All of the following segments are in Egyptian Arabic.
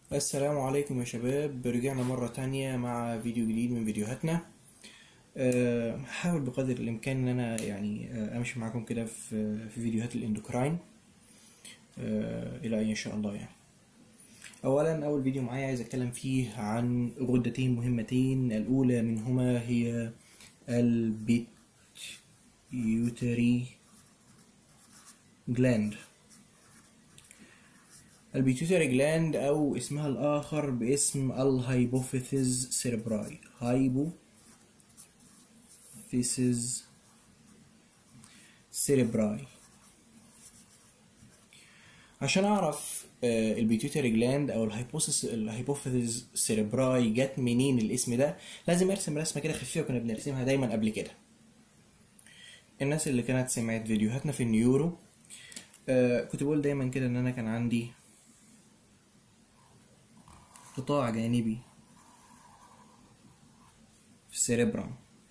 السلام عليكم يا شباب رجعنا مرة تانية مع فيديو جديد من فيديوهاتنا أه، هحاول بقدر الإمكان إن أنا يعني أه، أمشي معاكم كده في في فيديوهات الإندوكراين أه، إلى أن شاء الله يعني أولا أول فيديو معايا عايز أتكلم فيه عن غدتين مهمتين الأولى منهما هي البيتيوتري جلاند البيتيوتري جلاند أو اسمها الآخر باسم الهايبوفيثيز سيربراي هايبوفيثيز سيربراي عشان أعرف آه، البيتيوتري جلاند أو الهايبوسيس الهايبوفيثيز سيربراي جت منين الاسم ده لازم أرسم رسمة كده خفيفة كنا بنرسمها دايما قبل كده الناس اللي كانت سمعت فيديوهاتنا في النيورو آه، كنت بقول دايما كده إن أنا كان عندي قطاع جانبي في السيربرم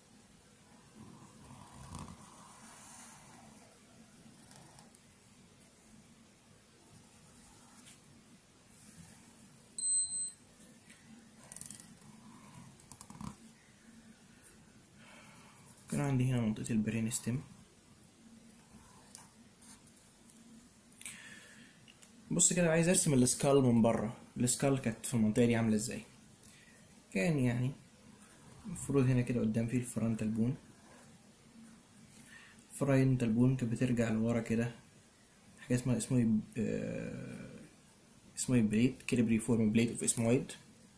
كان عندي هنا منطقة البرين ستيم بص كده عايز ارسم السكال من بره السكال كانت في المنطقة دي عاملة ازاي كان يعني المفروض هنا كده قدام فيه الفرونتال بون الفرونتال بون كانت بترجع لورا كده حاجة اسمها اسمه آه اسمه بليت كيربري فورم بليت اوف اسمويد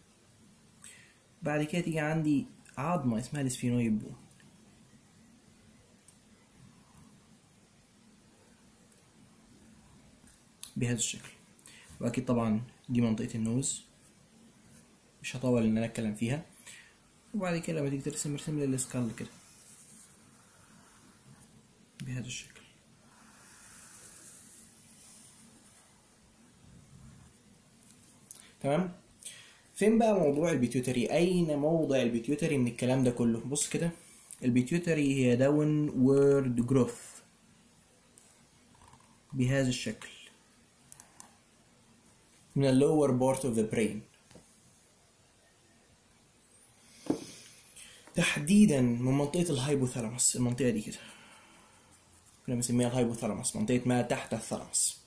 بعد كده تيجي عندي عظمة اسمها السفينويد بون بهذا الشكل واكيد طبعا دي منطقة النوز مش هطول ان انا اتكلم فيها وبعد كده لما تيجي ترسم ارسم لي السكال كده بهذا الشكل تمام فين بقى موضوع البيتيوتري اين موضع البيتيوتري من الكلام ده كله بص كده البيتيوتري هي داون وورد جروث بهذا الشكل من ال lower part of the brain تحديدا من منطقة الهايبوثالاموس المنطقة دي كده كنا بنسميها الهايبوثالاموس منطقة ما تحت الثالاموس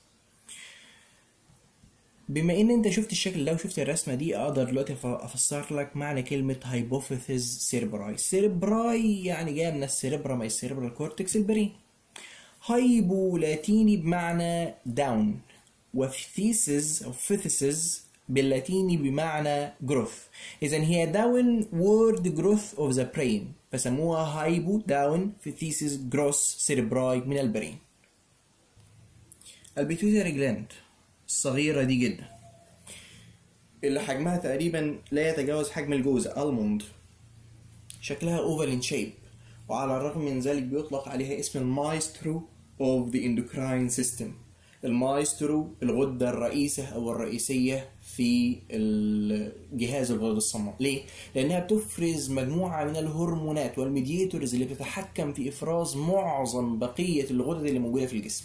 بما ان انت شفت الشكل ده وشفت الرسمة دي اقدر دلوقتي أف- افسر لك معنى كلمة هايبوفيثيز سيربراي سيربراي يعني جاية من السيربرم اي السيربرال كورتكس البرين هايبو لاتيني بمعنى داون وفيثيسز او فيثيسز باللاتيني بمعنى جروث اذا هي داون وورد جروث اوف ذا برين فسموها هايبو داون فيثيسز جروث سيربراي من البرين البيتويتري جلاند الصغيرة دي جدا اللي حجمها تقريبا لا يتجاوز حجم الجوزة الموند شكلها اوفال ان شيب وعلى الرغم من ذلك بيطلق عليها اسم المايسترو اوف ذا اندوكراين سيستم المايسترو الغدة الرئيسة أو الرئيسية في الجهاز الغدد الصماء ليه؟ لأنها بتفرز مجموعة من الهرمونات والميدياتورز اللي بتتحكم في إفراز معظم بقية الغدد اللي موجودة في الجسم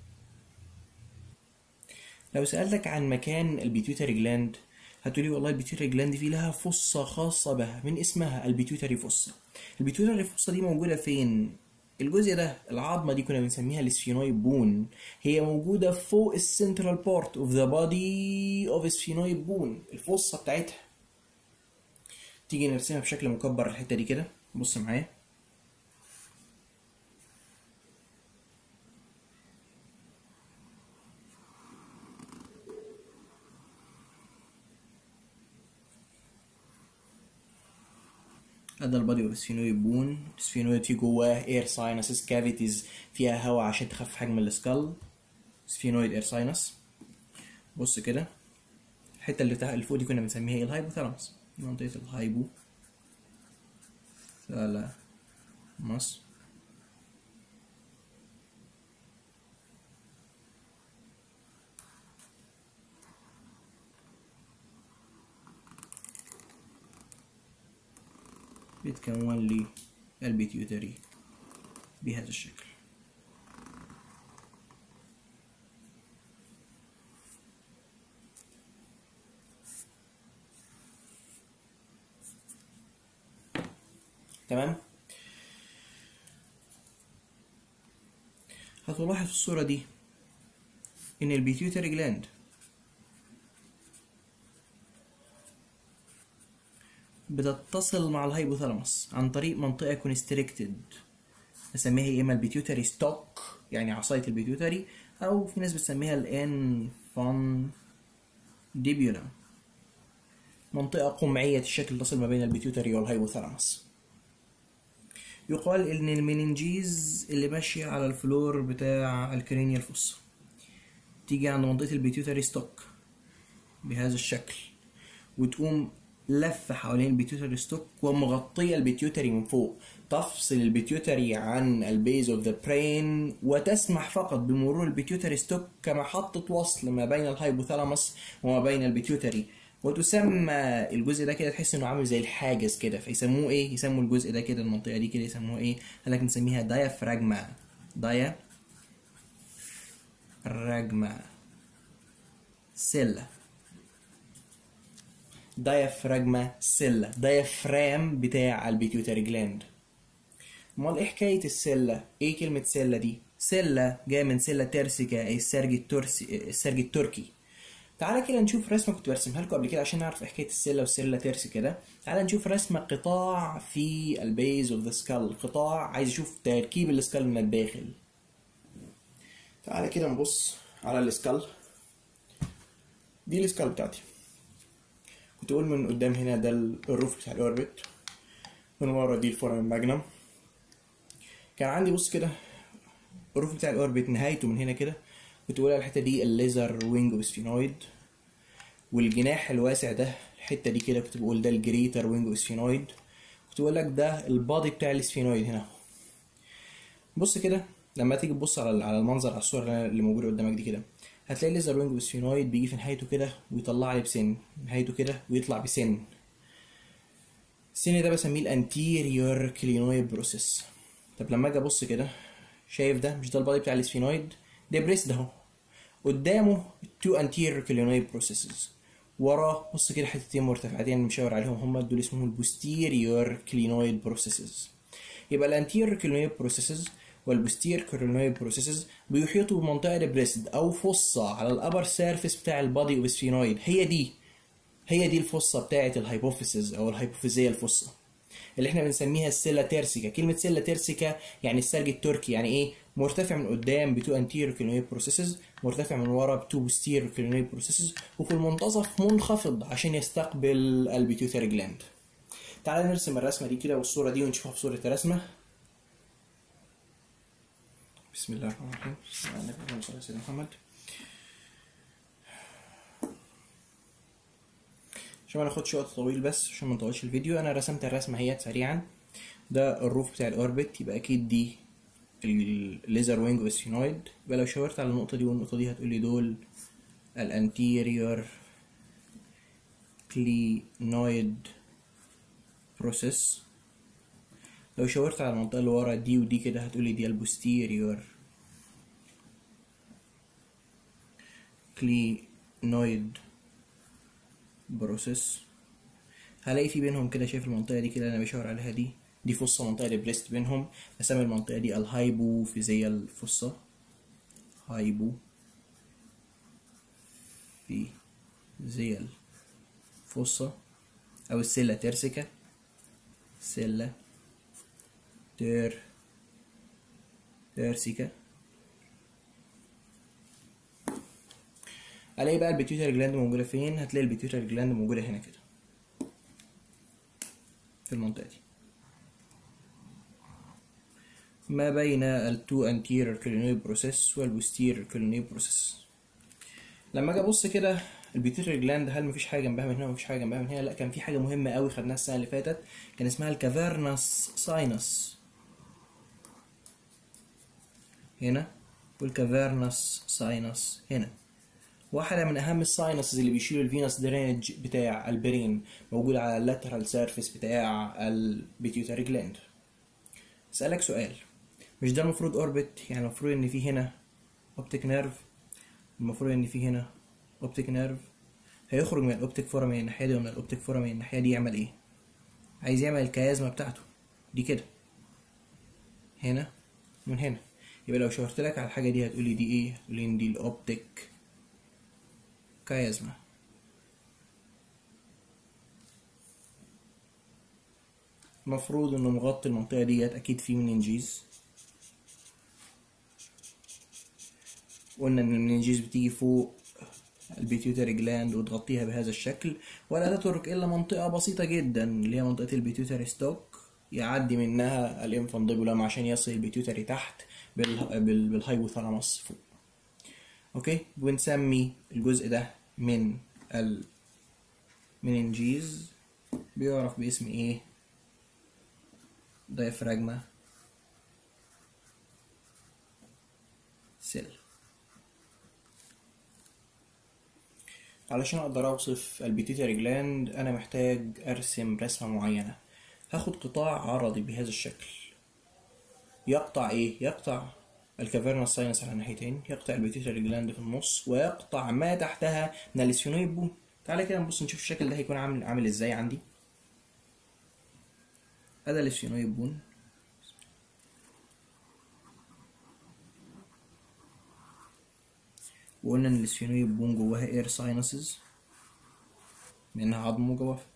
لو سألتك عن مكان البيتيوتري جلاند هتقولي والله البيتيوتري جلاند دي لها فصة خاصة بها من اسمها البيتيوتري فصة البيتيوتري فصة دي موجودة فين؟ الجزء ده العظمة دي كنا بنسميها السفينويد بون هي موجودة فوق السنترال بارت اوف ذا بودي اوف سفينويد بون الفصة بتاعتها تيجي نرسمها بشكل مكبر الحتة دي كده بص معايا ادي البادي اوف السفينويد بون السفينويد فيه جواه اير ساينسز كافيتيز فيها هواء عشان تخفف حجم السكال سفينويد اير ساينس بص كده الحته اللي تحت اللي فوق دي كنا بنسميها ايه الهايبوثالاموس منطقه الهايبو ثالاموس بيتكون لي البيتيوتري بهذا الشكل تمام هتلاحظ في الصورة دي إن البيتيوتري جلاند بتتصل مع الهايبوثالاموس عن طريق منطقة كونستريكتد نسميها يا إما البيتيوتري ستوك يعني عصاية البيتيوتري أو في ناس بتسميها الانفانديبيولا منطقة قمعية الشكل تصل ما بين البيتيوتري والهايبوثالاموس يقال ان المننجيز اللي ماشية على الفلور بتاع الكرينيال فوس تيجي عند منطقة البيتيوتري ستوك بهذا الشكل وتقوم لفة حوالين البيتيوتري ستوك ومغطية البيتيوتري من فوق تفصل البيتيوتري عن البيز اوف ذا برين وتسمح فقط بمرور البيتيوتري ستوك كمحطة وصل ما بين الهايبوثالاموس وما بين البيتيوتري وتسمى الجزء ده كده تحس انه عامل زي الحاجز كده فيسموه ايه يسموا الجزء ده كده المنطقه دي كده يسموها ايه قال لك نسميها دايافراجما دايا راجما سيلا دايافراجما سيلا دايافرام بتاع البيتيوتري جلاند امال ايه حكايه السله ايه كلمه سله دي سله جايه من سله ترسيكا اي السرج الترسي السرج التركي تعالى كده نشوف رسمه كنت برسمها لكم قبل كده عشان نعرف حكايه السله والسله ترسي كده تعالى نشوف رسمه قطاع في البيز اوف ذا سكال قطاع عايز اشوف تركيب السكال من الداخل تعالى كده نبص على السكال دي السكال بتاعتي كنت اقول من قدام هنا ده الروف بتاع الاوربت من ورا دي الفورم ماجنم كان عندي بص كده الروف بتاع الاوربت نهايته من هنا كده كنت بقول على الحته دي الليزر وينج اوف سفينويد والجناح الواسع ده الحته دي كده كنت بقول ده الجريتر وينج اوف سفينويد كنت بقول لك ده البادي بتاع السفينويد هنا بص كده لما تيجي تبص على على المنظر على الصوره اللي موجوده قدامك دي كده هتلاقي الليزر وينج اوف سفينويد بيجي في نهايته كده ويطلع لي بسن نهايته كده ويطلع بسن السن ده بسميه الانتيريور كلينويد بروسيس طب لما اجي ابص كده شايف ده مش ده البادي بتاع السفينويد ده بريس ده اهو قدامه تو انتيريور كلينويد بروسيسز وراه بص كده حتتين مرتفعتين مشاور عليهم هم دول اسمهم البوستيريور كلينويد بروسيسز يبقى الانتيريور كلينويد بروسيسز والبوستير كلينويد بروسيسز بيحيطوا بمنطقه البريسد او فصه على الابر سيرفيس بتاع البادي اوف سفينويد هي دي هي دي الفصه بتاعه الهايبوفيسز او الهايبوفيزيه الفصه اللي احنا بنسميها السيلا تيرسيكا كلمة سيلا تيرسيكا يعني السرج التركي يعني ايه مرتفع من قدام بتو انتيريور كلينويد بروسيسز مرتفع من ورا بتو بوستيريور كلينويد بروسيسز وفي المنتصف منخفض عشان يستقبل البيتيوتري جلاند تعال نرسم الرسمة دي كده والصورة دي ونشوفها في صورة الرسمة بسم الله الرحمن الرحيم بسم الله النبي اللهم صل على سيدنا محمد عشان ما ناخدش وقت طويل بس عشان ما نطولش الفيديو انا رسمت الرسمه اهيت سريعا ده الروف بتاع الاوربت يبقى اكيد دي الليزر وينج والسفينويد يبقى لو شاورت على النقطه دي والنقطه دي هتقول لي دول الانتيريور كلينويد بروسيس لو شاورت على المنطقه اللي ورا دي ودي كده هتقول لي دي البوستيريور كلينويد بروسيس هلاقي في بينهم كده شايف المنطقه دي كده انا بشاور عليها دي دي فصه منطقه البريست بينهم بسمي المنطقه دي الهايبوفيزيا الفصه هايبو في زي الفصة أو السلة ترسكة سلة تر ترسكة الاقي بقى البيتيوتري جلاند موجوده فين هتلاقي البيتيوتري جلاند موجوده هنا كده في المنطقه دي ما بين التو انتيريور كلينويد بروسيس والبوستيريور كلينويد بروسيس لما اجي ابص كده البيتيوتري جلاند هل مفيش حاجه جنبها من هنا ومفيش حاجه جنبها من هنا لا كان في حاجه مهمه قوي خدناها السنه اللي فاتت كان اسمها الكافيرنس ساينس هنا والكافيرنس ساينس هنا واحدة من أهم الساينسز اللي بيشيلوا الفينوس درينج بتاع البرين موجود على اللاترال سيرفيس بتاع البيتيوتري جلاند أسألك سؤال مش ده المفروض أوربت يعني المفروض إن في هنا أوبتيك نيرف المفروض إن في هنا أوبتيك نيرف هيخرج من الأوبتيك فورامين الناحية دي ومن الأوبتيك فورامين الناحية دي يعمل إيه؟ عايز يعمل الكيازما بتاعته دي كده هنا من هنا يبقى لو شاورت لك على الحاجة دي هتقولي دي ايه هتقولي إن دي الأوبتيك كايزما المفروض انه مغطي المنطقة ديت اكيد في مننجيز قلنا ان المننجيز بتيجي فوق البيتيوتري جلاند وتغطيها بهذا الشكل ولا تترك الا منطقة بسيطة جدا اللي هي منطقة البيتيوتري ستوك يعدي منها الانفانديبولم عشان يصل البيتيوتري تحت بال... بال... بالهايبوثالاموس فوق اوكي ونسمي الجزء ده من المننجيز بيعرف باسم ايه diaphragma سيل علشان اقدر اوصف البيتيتري جلاند انا محتاج ارسم رسمة معينة هاخد قطاع عرضي بهذا الشكل يقطع ايه يقطع الكافيرنا ساينس على ناحيتين يقطع البيتيتري جلاند في النص ويقطع ما تحتها من الاسفينويد بون تعالى كده نبص نشوف الشكل ده هيكون عامل عامل ازاي عندي هذا الاسفينويد بون وقلنا ان الاسفينويد بون جواها اير ساينسز منها عظم وجوافة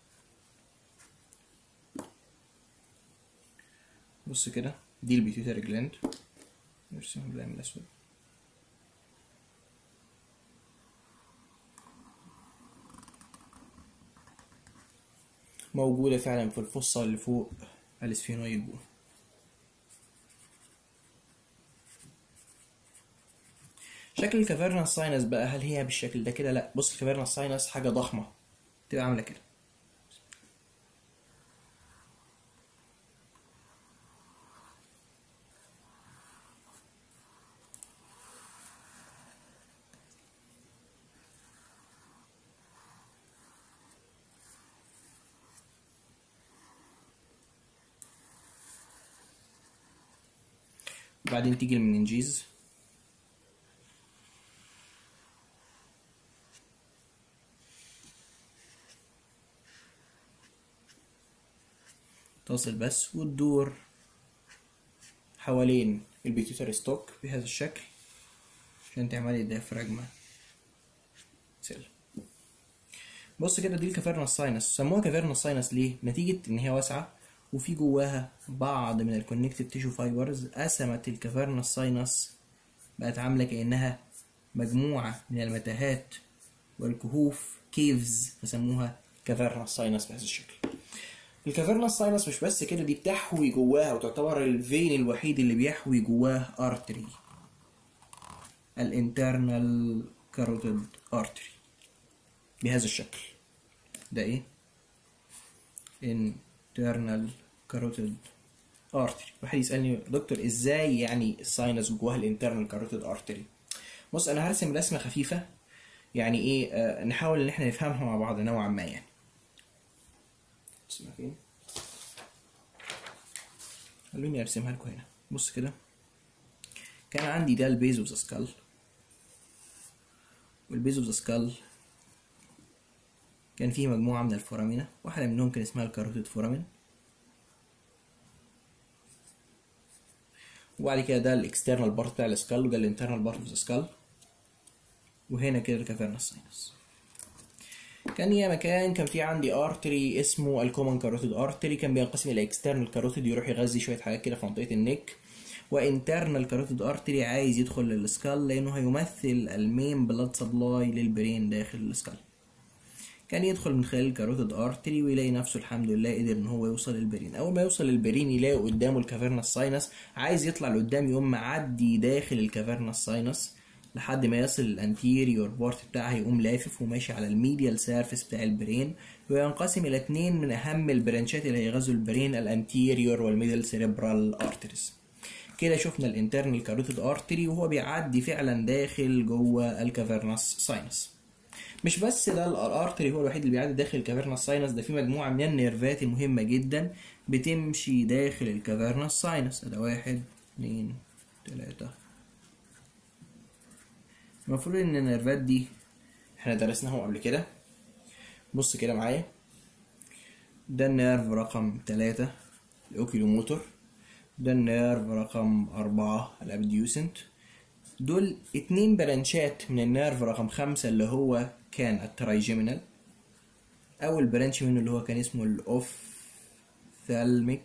بص كده دي البيتيوتري جلاند نرسمها بالقلم الاسود موجودة فعلا في الفصة اللي فوق الاسفينويد بون شكل الكافيرنا ساينس بقى هل هي بالشكل ده كده لا بص الكافيرنا ساينس حاجة ضخمة تبقى عاملة كده وبعدين تيجي المننجيز تصل بس وتدور حوالين البيتيوتري ستوك بهذا الشكل عشان تعملي الديافراجما سيل بص كده دي الكافيرنا ساينس سموها كافيرنا ساينس ليه نتيجة ان هي واسعة وفي جواها بعض من الكونكتيف تيشو فايبرز قسمت الكافيرنا ساينس بقت عاملة كأنها مجموعة من المتاهات والكهوف كيفز فسموها كافيرنا ساينس بهذا الشكل الكافيرنا ساينس مش بس كده دي بتحوي جواها وتعتبر الفين الوحيد اللي بيحوي جواه ارتري الانترنال كاروتيد ارتري بهذا الشكل ده ايه internal carotid artery واحد يسألني دكتور ازاي يعني الساينس جواها الانترنال كاروتيد ارتري بص انا هرسم رسمة خفيفة يعني ايه آه نحاول ان احنا نفهمها مع بعض نوعا ما يعني فين خلوني ارسمها لكم هنا بص كده كان عندي ده البيز اوف ذا سكال والبيز اوف ذا سكال كان فيه مجموعة من الفورامينا واحدة منهم كان اسمها الكاروتيد فورامين وبعد كده ده الاكسترنال بارت بتاع السكال وده الانترنال بارت اوف ذا سكال وهنا كده الكافيرنا ساينس كان يا مكان كان في عندي ارتري اسمه الكومن كاروتيد ارتري كان بينقسم الى اكسترنال كاروتيد يروح يغذي شويه حاجات كده في منطقه النك وانترنال كاروتيد ارتري عايز يدخل للسكال لانه هيمثل المين بلاد سبلاي للبرين داخل السكال كان يدخل من خلال الكاروتيد ارتري ويلاقي نفسه الحمد لله قدر ان هو يوصل للبرين اول ما يوصل للبرين يلاقي قدامه الكافيرنا ساينس عايز يطلع لقدام يقوم معدي داخل الكافيرنا ساينس لحد ما يصل الانتيريور بارت بتاعها يقوم لافف وماشي على الميديال سيرفيس بتاع البرين وينقسم الى اتنين من اهم البرانشات اللي هيغذوا البرين الانتيريور والميدل سيريبرال ارتريز كده شفنا الانترنال كاروتيد ارتري وهو بيعدي فعلا داخل جوه الكافيرنس ساينس مش بس ده الارتري هو الوحيد اللي بيعدي داخل الكافيرنس ساينس ده في مجموعه من النيرفات المهمه جدا بتمشي داخل الكافيرنس ساينس ده واحد اتنين تلاته المفروض ان النيرفات دي احنا درسناهم قبل كده بص كده معايا ده النيرف رقم تلاتة الاوكيلوموتور ده النيرف رقم أربعة الابديوسنت دول اتنين برانشات من النيرف رقم خمسة اللي هو كان الترايجيمينال أول برانش منه اللي هو كان اسمه الأوفثالميك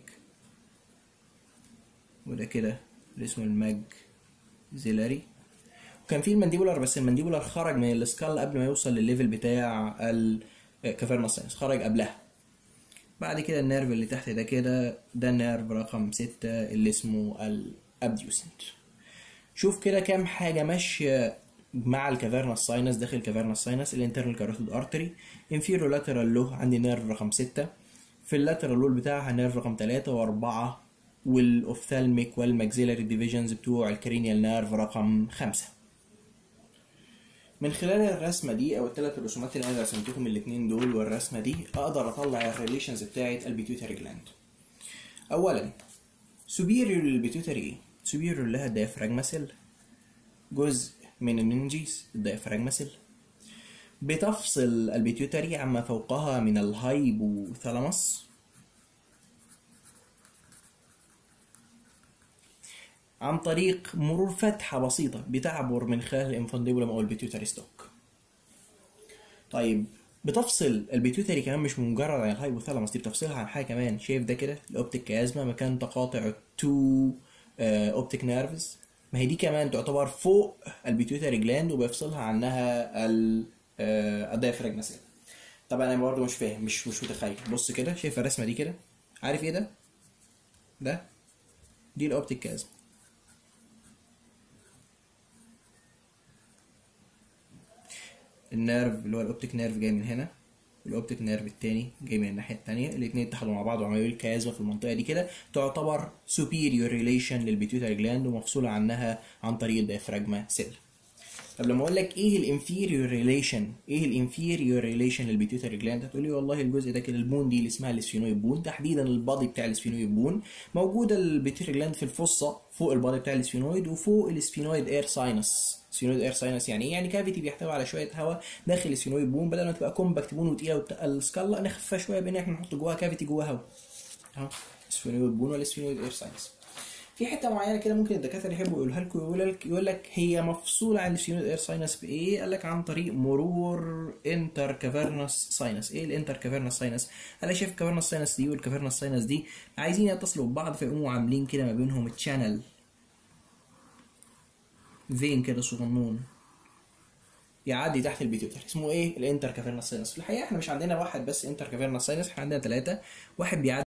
وده كده اللي اسمه الماج زيلاري وكان في المانديبولار بس المانديبولار خرج من السكال قبل ما يوصل للليفل بتاع الكافيرنا ساينس خرج قبلها بعد كده النيرف اللي تحت ده كده ده النيرف رقم ستة اللي اسمه الابديوسنت شوف كده كام حاجة ماشية مع الكافيرنا ساينس داخل الكافيرنا ساينس الانترنال كاروتيد ارتري انفيرو لاترال له عندي نيرف رقم ستة في اللاترال لول بتاعها نيرف رقم تلاتة وأربعة والاوفثالميك والماكسيلاري ديفيجنز بتوع الكرينيال نيرف رقم خمسة من خلال الرسمة دي أو الثلاث رسومات اللي أنا رسمتهم الاتنين دول والرسمة دي أقدر أطلع الريليشنز بتاعة البيتيوتري جلاند. أولا سوبيريور للبيتيوتري إيه؟ سوبيريور لها الديافراجما سيل جزء من المنجيس الديافراجما سيل بتفصل البيتيوتري عما فوقها من الهايبوثالاموس عن طريق مرور فتحة بسيطة بتعبر من خلال الانفانديبولم أو البيتيوتري ستوك. طيب بتفصل البيتيوتري كمان مش مجرد عن الهايبوثالاموس دي بتفصلها عن حاجة كمان شايف ده كده الأوبتيك كازما مكان تقاطع التو أوبتيك نيرفز ما هي دي كمان تعتبر فوق البيتيوتري جلاند وبيفصلها عنها الدايفراجما سيل. طبعا انا برضه مش فاهم مش مش متخيل بص كده شايف الرسمه دي كده عارف ايه ده ده دي الاوبتيك كازما النيرف اللي هو الاوبتيك نيرف جاي من هنا والاوبتيك نيرف التاني جاي من الناحيه التانيه الاثنين اتحدوا مع بعض وعملوا لي كازما في المنطقه دي كده تعتبر superior relation للبيتيوتري جلاند ومفصوله عنها عن طريق الديافراجما سيل طب لما اقول لك ايه الانفيريور ريليشن ايه الانفيريور ريليشن للبيتيوتري جلاند هتقول لي والله الجزء ده كده البون دي اللي اسمها الاسفينويد بون تحديدا البادي بتاع الاسفينويد بون موجوده البيتيوتري جلاند في الفصه فوق البادي بتاع الاسفينويد وفوق الاسفينويد اير ساينس سفينويد اير ساينس يعني ايه يعني كافيتي بيحتوي على شويه هواء داخل السفينويد بون بدل ما تبقى كومباكت بون وتقيله وتقل السكالا نخففها شويه بان احنا نحط جواها كافيتي جواها هواء اهو سفينويد بون ولا سفينويد اير ساينس في حته معينه كده ممكن الدكاتره يحبوا يقولها لكم يقول لك يقول لك هي مفصوله عن السفينويد اير ساينس بايه؟ قال لك عن طريق مرور انتر كافيرنس ساينس، ايه الانتر كافيرنس ساينس؟ انا شايف الكافيرنس ساينس دي والكافيرنس ساينس دي عايزين يتصلوا ببعض فيقوموا عاملين كده ما بينهم تشانل فين كده صغنون يعدي تحت البيتيوتري اسمه ايه الانتر كافيرنس ساينس في الحقيقه احنا مش عندنا واحد بس انتر كافيرنس ساينس احنا عندنا ثلاثه واحد بيعدي